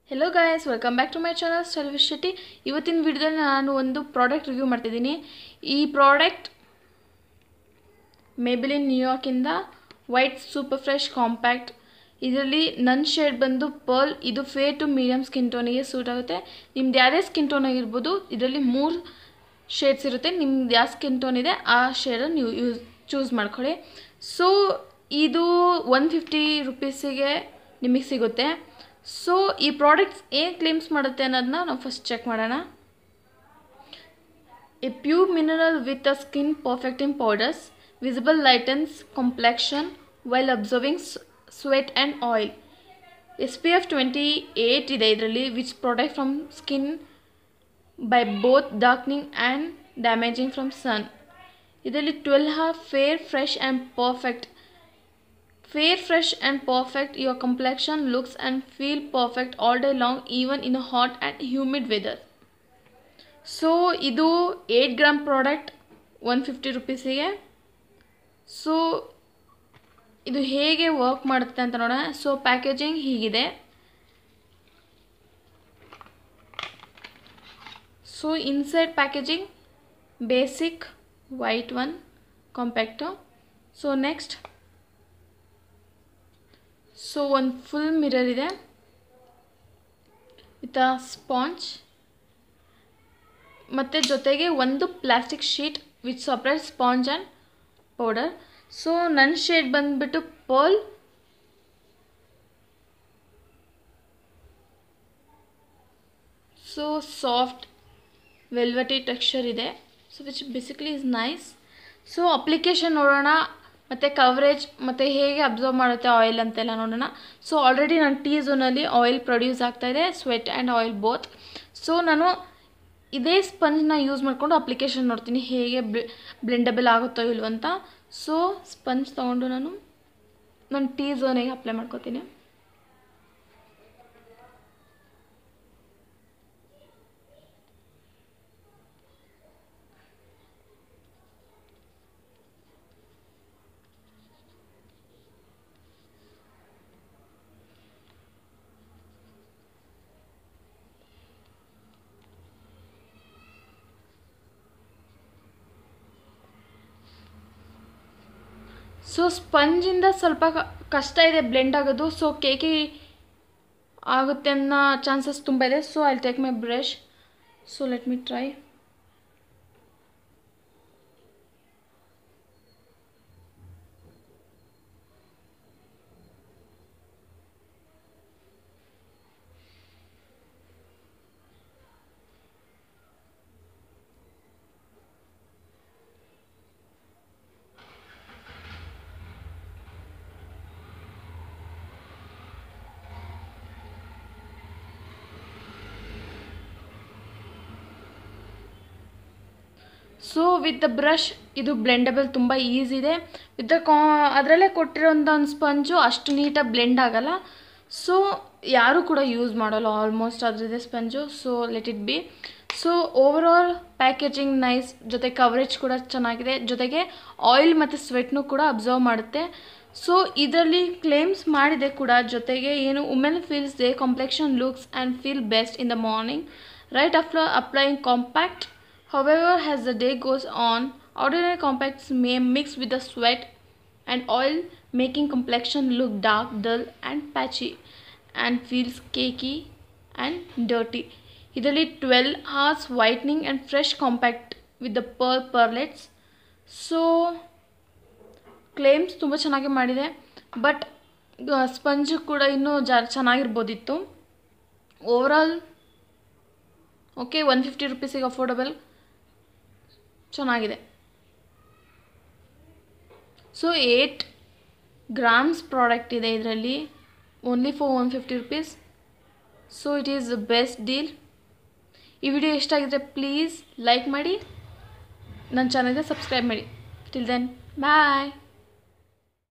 Hello guys welcome back to my channel Selvish Shetty ಇವತ್ತಿನ ವಿಡಿಯೋದಲ್ಲಿ ನಾನು ಒಂದು ಪ್ರಾಡಕ್ಟ್ ರಿವ್ಯೂ ಮಾಡ್ತಿದ್ದೀನಿ ಈ ಪ್ರಾಡಕ್ಟ್ ಮೇಬಿಲಿನ್ ನ್ಯೂಯಾರ್ಕಿಂದ ವೈಟ್ ಸೂಪರ್ ಫ್ರೆಶ್ ಕಾಂಪ್ಯಾಕ್ಟ್ ಇದರಲ್ಲಿ ನನ್ನ ಶೇಡ್ ಬಂದು ಪರ್ಲ್ ಇದು ಫೇ ಟು ಮೀಡಿಯಮ್ ಸ್ಕಿನ್ ಟೋನಿಗೆ ಸೂಟ್ ಆಗುತ್ತೆ ನಿಮ್ದು ಯಾವುದೇ ಸ್ಕಿನ್ ಟೋನ್ ಆಗಿರ್ಬೋದು ಇದರಲ್ಲಿ ಮೂರು ಶೇಡ್ಸ್ ಇರುತ್ತೆ ನಿಮ್ದು ಯಾವ ಸ್ಕಿನ್ ಟೋನ್ ಇದೆ ಆ ಶೇಡನ್ನು ನೀವು ಯೂಸ್ ಚೂಸ್ ಮಾಡ್ಕೊಳ್ಳಿ ಸೊ ಇದು ಒನ್ ಫಿಫ್ಟಿ ರುಪೀಸಿಗೆ ನಿಮಗೆ ಸಿಗುತ್ತೆ ಸೊ ಈ ಪ್ರಾಡಕ್ಟ್ಸ್ ಏನು ಕ್ಲೇಮ್ಸ್ ಮಾಡುತ್ತೆ ಅನ್ನೋದನ್ನ ನಾವು ಫಸ್ಟ್ ಚೆಕ್ ಮಾಡೋಣ a pure mineral with a skin perfecting powders visible lightens complexion while absorbing sweat and oil S P F twenty eight ಇದೆ ಇದರಲ್ಲಿ which protect from skin by both darkening and damaging from sun ಇದರಲ್ಲಿ twelve hour fair fresh and perfect fair fresh and perfect your complexion looks and feel perfect all day long even in a hot and humid weather so ಇದು eight gram product one fifty ರುಪೀಸಿಗೆ so ಇದು ಹೇಗೆ work ಮಾಡುತ್ತೆ ಅಂತ ನೋಡೋಣ so packaging ಹೀಗಿದೆ so inside packaging basic white one compact so next so ಒಂದು full mirror ಇದೆ ವಿತ್ ಅ ಸ್ಪಾಂಜ್ ಮತ್ತು ಜೊತೆಗೆ ಒಂದು plastic sheet with separate sponge and powder so ನನ್ನ ಶೇಡ್ ಬಂದುಬಿಟ್ಟು pearl so soft velvety texture ಇದೆ so which basically is nice so application ನೋಡೋಣ ಮತ್ತು ಕವರೇಜ್ ಮತ್ತು ಹೇಗೆ ಅಬ್ಸರ್ವ್ ಮಾಡುತ್ತೆ ಆಯಿಲ್ ಅಂತೆಲ್ಲ ನೋಡೋಣ ಸೊ ಆಲ್ರೆಡಿ ನನ್ನ ಟೀ ಝೋನಲ್ಲಿ ಆಯಿಲ್ ಪ್ರೊಡ್ಯೂಸ್ ಆಗ್ತಾಯಿದೆ sweat and oil both so ನಾನು ಇದೇ ಸ್ಪಂಜ್ನ ಯೂಸ್ ಮಾಡಿಕೊಂಡು ಅಪ್ಲಿಕೇಶನ್ ನೋಡ್ತೀನಿ ಹೇಗೆ ಬ್ಲೆಂಡಬಲ್ ಆಗುತ್ತೋ ಇಲ್ವೋ ಅಂತ ಸೊ ಸ್ಪಂಜ್ ತೊಗೊಂಡು ನಾನು ನನ್ನ ಟೀ ಝೋನಿಗೆ ಅಪ್ಲೈ ಮಾಡ್ಕೋತೀನಿ ಸೊ ಸ್ಪಂಜಿಂದ ಸ್ವಲ್ಪ ಕಷ್ಟ ಇದೆ ಬ್ಲೆಂಡ್ ಆಗೋದು ಸೊ ಕೇಕಿ ಆಗುತ್ತೆ ಅನ್ನೋ ಚಾನ್ಸಸ್ ತುಂಬ ಇದೆ so I take my brush so let me try so with the brush ಇದು ಬ್ಲೆಂಡಬಲ್ ತುಂಬ ಈಸಿ ಇದೆ ವಿತ್ ದ ಕಾ ಅದರಲ್ಲೇ ಕೊಟ್ಟಿರೋಂಥ ಒಂದು ಸ್ಪಂಜು ಅಷ್ಟು ನೀಟಾಗಿ ಬ್ಲೆಂಡ್ ಆಗೋಲ್ಲ ಸೊ ಯಾರೂ ಕೂಡ ಯೂಸ್ ಮಾಡೋಲ್ಲ ಆಲ್ಮೋಸ್ಟ್ ಅದರದ್ದೇ sponge so let it be so overall packaging nice ಜೊತೆ ಕವರೇಜ್ ಕೂಡ ಚೆನ್ನಾಗಿದೆ ಜೊತೆಗೆ ಆಯಿಲ್ ಮತ್ತು ಸ್ವೆಟ್ನು ಕೂಡ ಅಬ್ಸರ್ವ್ ಮಾಡುತ್ತೆ ಸೊ ಇದರಲ್ಲಿ ಕ್ಲೇಮ್ಸ್ ಮಾಡಿದೆ ಕೂಡ ಜೊತೆಗೆ ಏನು women feels their complexion looks and feel best in the morning right after applying compact However, as the day goes on, ordinary compacts may mix with the sweat and oil, making complexion look dark, dull, and patchy, and feels cakey and dirty. ಇದರಲ್ಲಿ twelve hours whitening and fresh compact with the ಪರ್ pearlets so claims ತುಂಬ ಚೆನ್ನಾಗಿ ಮಾಡಿದೆ but sponge ಕೂಡ ಇನ್ನೂ ಜಾ ಚೆನ್ನಾಗಿರ್ಬೋದಿತ್ತು overall okay one fifty ರುಪೀಸಿಗೆ ಅಫೋರ್ಡಬಲ್ ಚೆನ್ನಾಗಿದೆ ಸೊ ಏಯ್ಟ್ ಗ್ರಾಮ್ಸ್ ಪ್ರಾಡಕ್ಟ್ ಇದೆ ಇದರಲ್ಲಿ only for one fifty rupees so it is best deal ಈ ವಿಡಿಯೋ ಇಷ್ಟ ಆಗಿದ್ರೆ ಪ್ಲೀಸ್ ಲೈಕ್ ಮಾಡಿ ನನ್ನ ಚಾನಲ್ಗೆ ಸಬ್ಸ್ಕ್ರೈಬ್ ಮಾಡಿ ಟಿಲ್ ದೆನ್ ಬಾಯ್